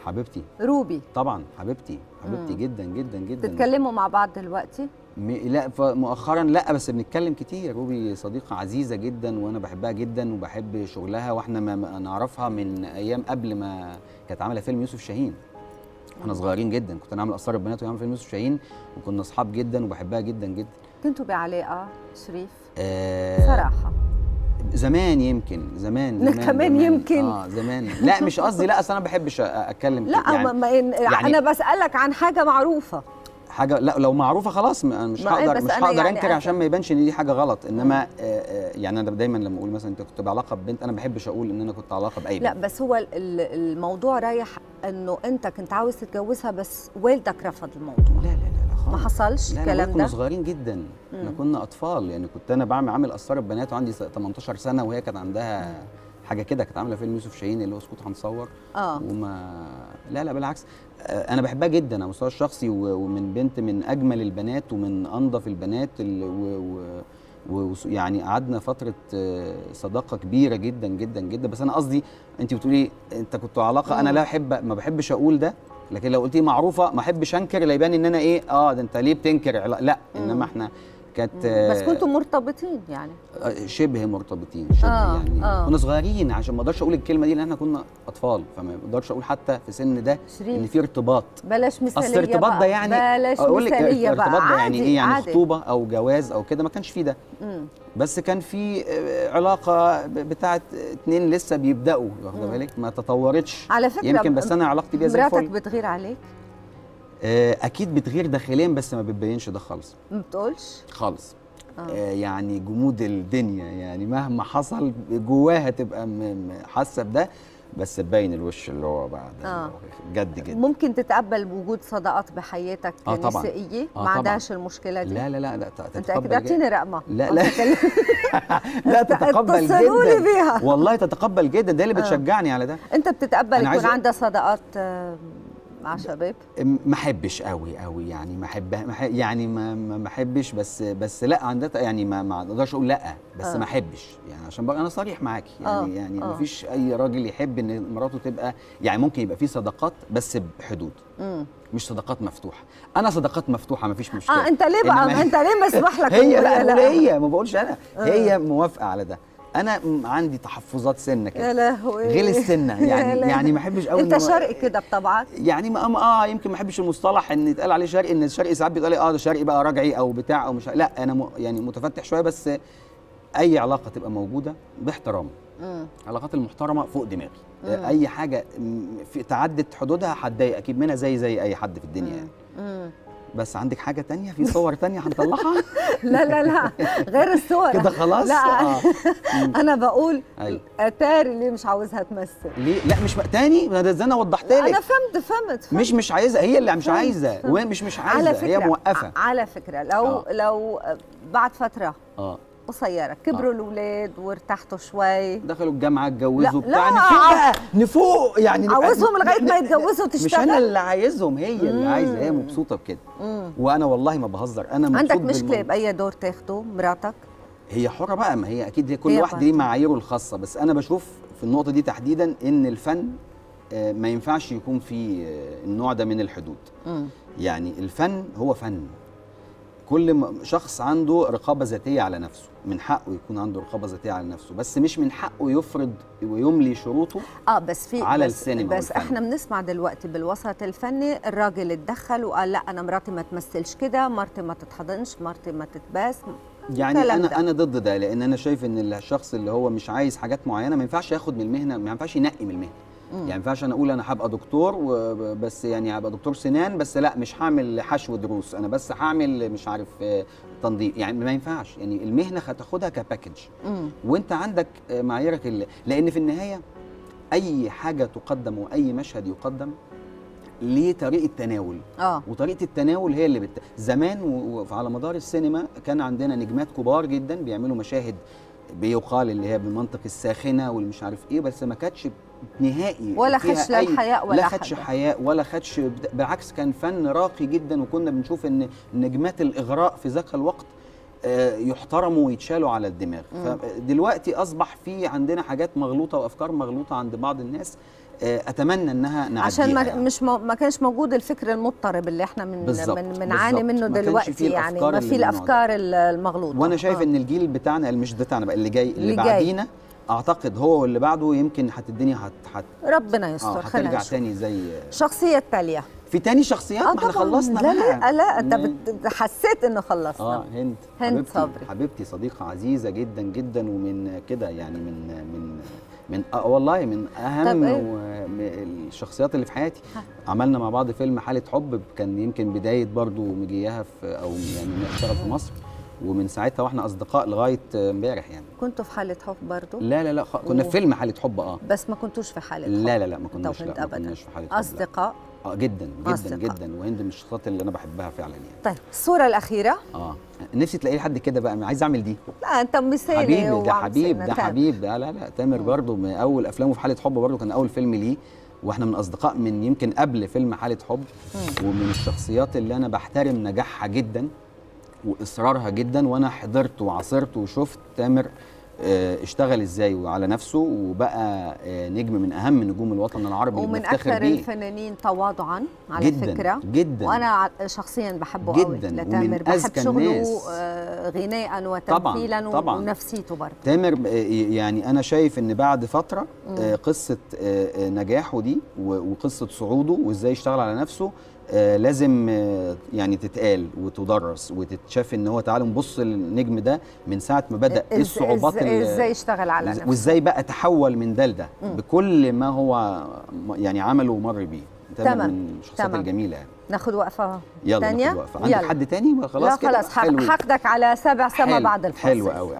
حبيبتي روبي طبعا حبيبتي حبيبتي مم. جدا جدا جدا تتكلموا مع بعض دلوقتي م... لا ف- مؤخرا لا بس بنتكلم كتير روبي صديقه عزيزه جدا وانا بحبها جدا وبحب شغلها واحنا ما ما نعرفها من ايام قبل ما كانت عامله فيلم يوسف شاهين احنا صغيرين جدا كنت انا عامل اسرار البنات وهي عامله فيلم يوسف شاهين وكنا اصحاب جدا وبحبها جدا جدا كنتوا بعلاقه شريف آه صراحه زمان يمكن زمان لا، زمان كمان زمان. يمكن. اه زمان لا مش قصدي لا اصل انا ما بحبش أ- اتكلم لا كده، ما ما يعني يعني- انا بسالك عن حاجه معروفه حاجه لا لو معروفه خلاص م- أنا مش ما إيه، هقدر بس مش أنا هقدر يعني انكر أنا- عشان ما يبانش ان دي حاجه غلط انما آه آه يعني انا دايما لما اقول مثلا انت كنت بعلاقه ببنت انا ما بحبش اقول ان انا كنت علاقه باي لا بنت بس هو ال- ال- الموضوع رايح انه انت كنت عاوز تتجوزها بس والدك رفض الموضوع لا لا لا, لا ما خالص حصلش لا لا الكلام كنا ده صغيرين جدا احنا مم. كنا اطفال يعني كنت انا بعمل عامل اسرار البنات وعندي س- 18 سنه وهي كانت عندها حاجه كده كانت عامله فيلم يوسف شاهين اللي هو اسكت هنصور اه وما لا لا بالعكس آه، انا بحبها جدا على المستوى الشخصي و- ومن بنت من اجمل البنات ومن انظف البنات ال- و و و يعني قعدنا فتره آه، صداقه كبيره جدا جدا جدا بس انا قصدي انت بتقولي انت كنتوا علاقه انا مم. لا احب ما بحبش اقول ده لكن لو قلتي معروفه ما احبش انكر لا يبان ان انا ايه اه ده انت ليه بتنكر علا- لا مم. انما احنا كانت بس آه، كنتوا مرتبطين يعني آه، شبه مرتبطين شبه آه، يعني آه. كنا صغيرين عشان ما اقدرش اقول الكلمه دي لان احنا كنا اطفال فما اقدرش اقول حتى في سن ده ان شريف في ارتباط بلاش مثاليه اصل الارتباط بقى. ده يعني بلاش اقول لك مثاليه بقى الارتباط ده يعني عادي، ايه يعني عادي. خطوبه او جواز او كده ما كانش فيه ده مم. بس كان في آه، علاقه ب- بتاعت اتنين لسه بيبداوا واخده مم. بالك ما تطورتش على فكره يمكن بس انا علاقتي بيها زي مراتك الفل بتغير عليك آه، اكيد بتغير داخليا بس ما بتبينش ده خالص ما بتقولش خالص آه. آه، يعني جمود الدنيا يعني مهما حصل جواها تبقى م- م- حاسه بده بس تبين الوش اللي هو بعد آه. جد جدا ممكن تتقبل وجود صداقات بحياتك آه، طبعاً. نسائيه آه، ما طبعاً. عندهاش المشكله دي لا لا لا لا ت- انت تتقبل اكيد جدا. اعطيني رقمها لا لا أتكلم- لا تتقبل اتصلوا لي جدا بيها والله تتقبل جدا ده اللي آه. بتشجعني على ده انت بتتقبل أنا عايز يكون أ- عندها صداقات آه، مع شباب م- ما احبش قوي قوي يعني ما احبها ما أح- يعني ما ما ما احبش بس بس لا عندها يعني ما ما اقدرش اقول لا بس آه. ما احبش يعني عشان بقى انا صريح معاكي يعني آه، يعني آه. ما فيش اي راجل يحب ان مراته تبقى يعني ممكن يبقى في صداقات بس بحدود مم. مش صداقات مفتوحه انا صداقات مفتوحه ما فيش مشكله اه انت ليه بقى إنما- انت ليه مسمح لك هي تقول لا, لا لا هي ما بقولش انا آه. هي موافقه على ده انا م- عندي تحفظات سنه يا كده لهوي غير السنه يا يعني لهوي. يعني ما احبش قوي انت إن هو- شرقي كده بطبعك يعني ما ما- اه يمكن ما احبش المصطلح ان يتقال عليه شرقي ان الشرقي ساعات بيتقال اه ده شرقي بقى رجعي او بتاع او مش لا انا م يعني متفتح شويه بس اي علاقه تبقى موجوده باحترام مم. العلاقات المحترمه فوق دماغي مم. آه، اي حاجه م- في تعدت حدودها هتضايق اكيد منها زي زي اي حد في الدنيا يعني مم. بس عندك حاجه تانية في صور تانية هنطلعها لا لا لا غير الصور كده خلاص لا آه. مم. انا بقول أيوة. اتاري اللي مش عاوزها تمثل ليه لا مش م- تاني ما ده ازاي انا وضحت انا لك فهمت فهمت, فهمت. مش مش عايزه هي اللي مش فهمت، عايزه فهمت. وهي مش مش على عايزه فكرة هي موقفه على فكرة لو آه. لو بعد فترة اه قصيرة كبروا الأولاد وارتحتوا شوي دخلوا الجامعه اتجوزوا لا، بتاع لا، نفوق عاو- بقى نفوق يعني نبقى- عاوزهم لغاية ما ن- ن- يتجوزوا مش انا تشتغل اللي عايزهم هي اللي مم. عايزه هي مبسوطه بكده مم. وانا والله ما بهزر انا مبسوط عندك مشكلة بالموضوع. بأي دور تاخده مراتك هي حره بقى ما هي اكيد هي كل هي واحد برضه. ليه معاييره الخاصه بس انا بشوف في النقطه دي تحديدا ان الفن آه، ما ينفعش يكون فيه آه، النوع ده من الحدود مم. يعني الفن هو فن كل م- شخص عنده رقابه ذاتيه على نفسه من حقه يكون عنده رقابه ذاتيه على نفسه بس مش من حقه يفرض ويملي شروطه اه بس في على بس السينما بس والفن. احنا بنسمع دلوقتي بالوسط الفني الراجل اتدخل وقال لا انا مراتي ما تمثلش كده مرتي ما تتحضنش مرتي ما تتباس يعني الكلام انا ده. انا ضد ده لان انا شايف ان الشخص اللي هو مش عايز حاجات معينه ما ينفعش ياخد من المهنه ما ينفعش ينقي من المهنه مم. يعني ما ينفعش انا اقول انا هبقى دكتور و- بس يعني هبقى دكتور سنان بس لا مش هعمل حشو دروس انا بس هعمل مش عارف آه، تنظيف يعني ما ينفعش يعني المهنه هتاخدها كباكج مم. وانت عندك آه، معاييرك اللي لان في النهايه اي حاجه تقدم واي مشهد يقدم ليه طريقه تناول اه وطريقه التناول هي اللي بت... زمان و- وعلى مدار السينما كان عندنا نجمات كبار جدا بيعملوا مشاهد بيقال اللي هي بالمنطق الساخنه والمش عارف ايه بس ما كانتش نهائي ولا فيها خدش لا أي- الحياء ولا لا خدش حاجة. حياء ولا خدش بالعكس كان فن راقي جدا وكنا بنشوف ان نجمات الاغراء في ذاك الوقت آه، يحترموا ويتشالوا على الدماغ مم. فدلوقتي اصبح في عندنا حاجات مغلوطه وافكار مغلوطه عند بعض الناس آه، اتمنى انها نعديها عشان ما يعني. مش مو ما كانش موجود الفكر المضطرب اللي احنا من بالظبط، من بنعاني بالظبط. منه ما كانش دلوقتي فيه يعني الأفكار ما اللي في من النوع الافكار ال- المغلوطه وانا شايف آه. ان الجيل بتاعنا مش بتاعنا بقى اللي جاي اللي, اللي جاي. بعدينا اعتقد هو واللي بعده يمكن هت الدنيا هت هت ربنا اه يستر خلينا هترجع نشوف تاني زي شخصيه تاليا في تاني شخصيات ما احنا خلصنا لا بقى لا لا انت ما- بت- حسيت انه خلصنا اه هند هند حبيبتي صبري. حبيبتي صديقه عزيزه جدا جدا ومن كده يعني من من من آه والله من اهم طب إيه؟ و- م- الشخصيات اللي في حياتي عملنا مع بعض فيلم حاله حب كان يمكن بدايه برضو مجيها في او يعني اشتغل في مصر ومن ساعتها واحنا اصدقاء لغايه امبارح يعني كنتوا في حاله حب برضو لا لا لا خ... كنا في أوه. فيلم حاله حب اه بس ما كنتوش في حاله حب لا لا لا ما أنت كناش لا وهند ما أبداً. كناش في حاله حب لا. اصدقاء اه جدا جدا أصدقاء. جدا وهند من الشخصيات اللي انا بحبها فعلا يعني طيب الصوره الاخيره اه نفسي تلاقي حد كده بقى عايز اعمل دي لا انت مثالي حبيبي ده وعم حبيب تسألنا. ده طيب. حبيب ده لا لا تامر برضو من اول افلامه في حاله حب برضو كان اول فيلم ليه واحنا من اصدقاء من يمكن قبل فيلم حاله حب ومن الشخصيات اللي انا بحترم نجاحها جدا واصرارها جدا وانا حضرت وعاصرت وشفت تامر آه، اشتغل ازاي وعلى نفسه وبقى آه، نجم من اهم نجوم الوطن العربي اللي ومن بنفتخر اكثر بيه الفنانين تواضعا على جدا فكره جدا وانا ع- شخصيا بحبه قوي جداً، لتامر ومن بحب أذكى شغله الناس. آه، غناء وتمثيلا و- طبعاً. ونفسيته برضه تامر آه، يعني انا شايف ان بعد فتره آه، قصه آه، آه، نجاحه دي و- وقصه صعوده وازاي اشتغل على نفسه آه، لازم آه، يعني تتقال وتدرس وتتشاف ان هو تعالوا نبص للنجم ده من ساعه ما بدا ايه إز- الصعوبات إز- اللي- ازاي اشتغل على نفسه وازاي بقى تحول من ده لده بكل ما هو م- يعني عمله ومر بيه تامر تمام، من الشخصيات تمام. الجميله يعني ناخد وقفه يلا تانية ناخد وقفه عندك حد تاني خلاص لا كده خلاص حلو هاخدك على سابع سما حلو. بعد الفاصل حلو قوي